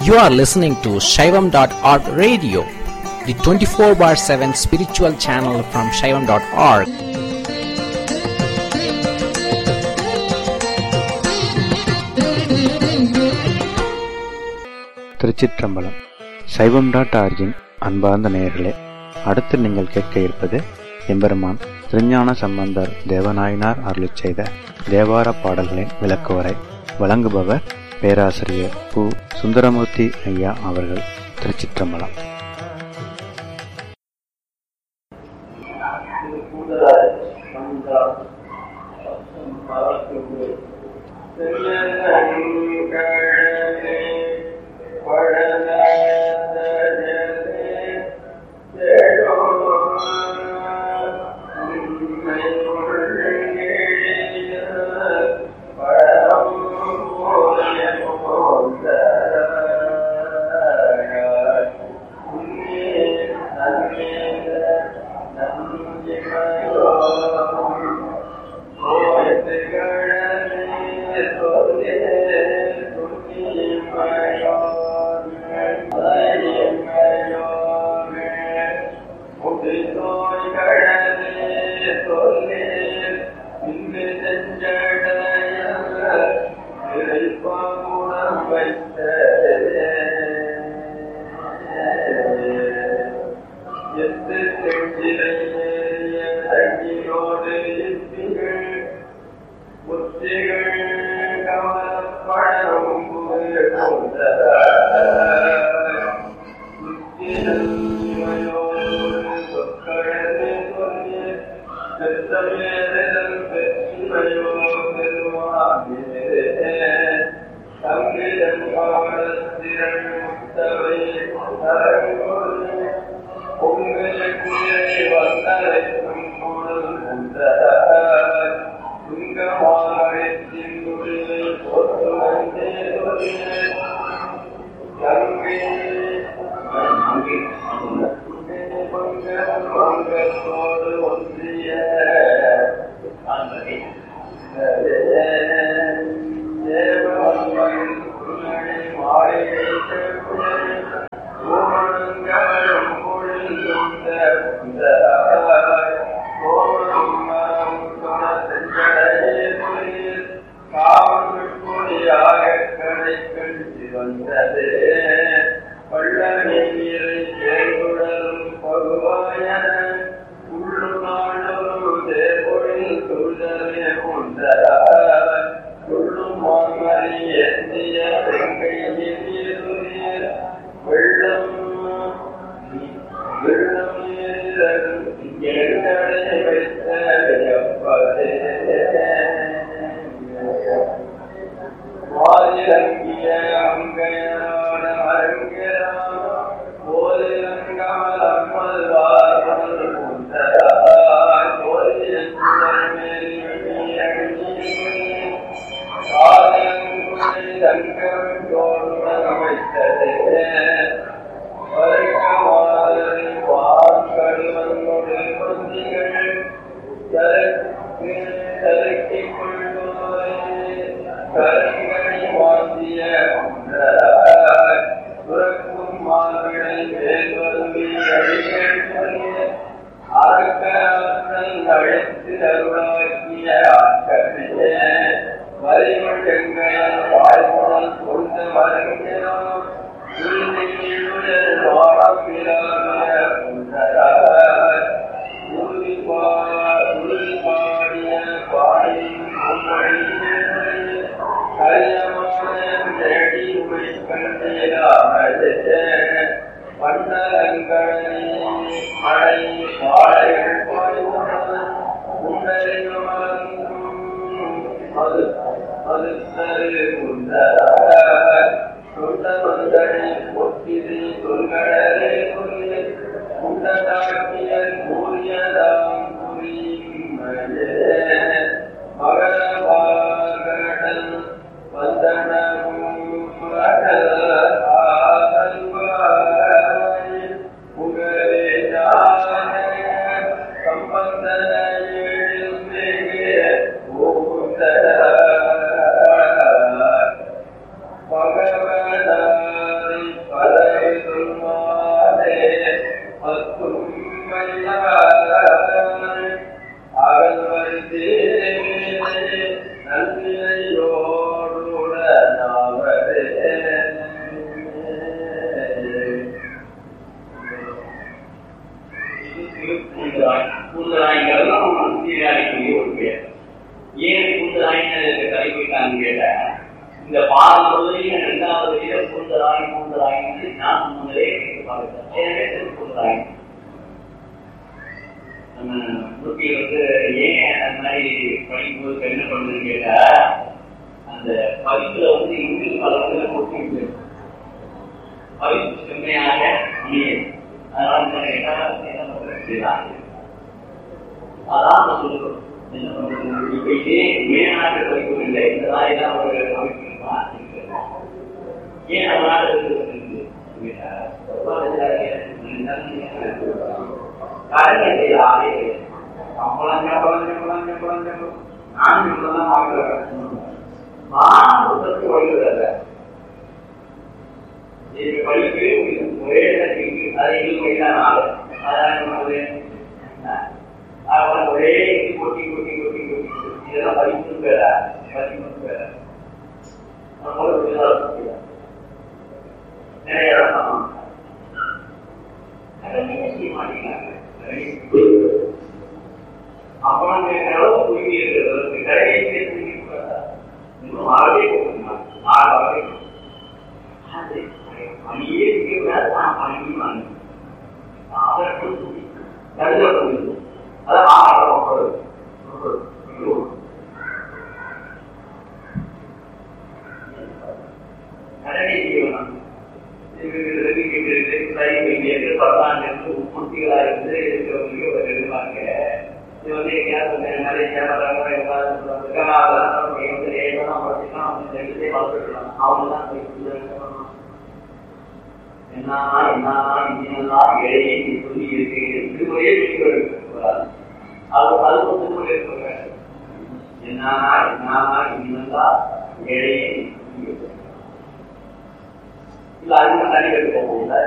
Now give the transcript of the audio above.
You are listening to Shaivam.org radio, the 24 bar 7 spiritual channel from Shaivam.org. திருச்சிற்றம்பலம் சைவம் dot origin அன்பார்ந்த நேயர்களே அடுத்து நீங்கள் கேட்க இருப்பது எம்பெருமான் திருஞான சம்பந்தர் தேவநாயனார் அருளிச் செய்த தேவார பாடல்களின் விளக்குவரை வழங்குபவர் பேராசிரியர் பு சுந்தரமூர்த்தி ஐயா அவர்கள் திருச்சிற்றம்பலம் பகவதாரி ஏன் கூந்தலாயின்னு கலைப்பிட்டான்னு கேட்டேன் இந்த பாடம் முழுவதையும் இரண்டாவது வழியில கூந்தலாய் கூந்தலாயின்னு நான் முன்னரே பார்த்தேன் எனவே கூந்தலாய் நம்ம முருகி வந்து ஏன் அந்த மாதிரி படிக்கும்போது என்ன பண்ணுதுன்னு கேட்டா அந்த பதிப்புல வந்து இங்கிலீஷ் பலத்துல போட்டு பதிப்பு செம்மையாக அமையும் அதனால என்ன கேட்டா என்ன பண்றது அதான் நம்ம சொல்லுறோம் என்ன பண்றது இப்ப இதே மேல்நாட்டு படிப்பு இல்லை இந்த மாதிரி தான் ஒரு அமைப்பு ஏன் நம்ம நாடு காரணத்தில் ஆளே சம்பளம் சம்பளம் சம்பளம் சம்பளம் சம்பளம் நான் இப்பதான் வாங்குறேன் மாணவர்களுக்கு வழிவிடல இது படிப்பு ஒரே இடத்துக்கு அதை இது போயிட்டான் ஆளு அதான் அவன் ஒரே இது கொட்டி கொட்டி கொட்டி கொட்டி இதெல்லாம் படிப்பு பேர படிப்பு பேர நிறைய இடம் செய்ய மாட்டேங்கிறாங்க அப்புறம் அளவு புரிவி இருக்கிறது கடையை இன்னும் ஆறவே போகணும் ஆறு ஆறவே பணியே செய்யக்கூடாது நான் பணி வாங்க அதற்கு கருத முடியும் அதான் ஆறாவது கடனை செய்யணும் உற்பத்திகளாக இருந்து இருக்கிறவங்களுக்கு ஒரு எழுதுவாங்க இது வந்து எங்கேயாவது மலேசியா அவங்க தான் என்ன என்ன இன்ஜினியர் இடையே சொல்லி இருக்கு திருமுறையே சொல்லிக்கூடாது அது அது திருமுறை சொல்றேன் என்ன என்ன இன்ஜினியர் இடையே இல்ல அதுக்கு தனி எடுக்க போகல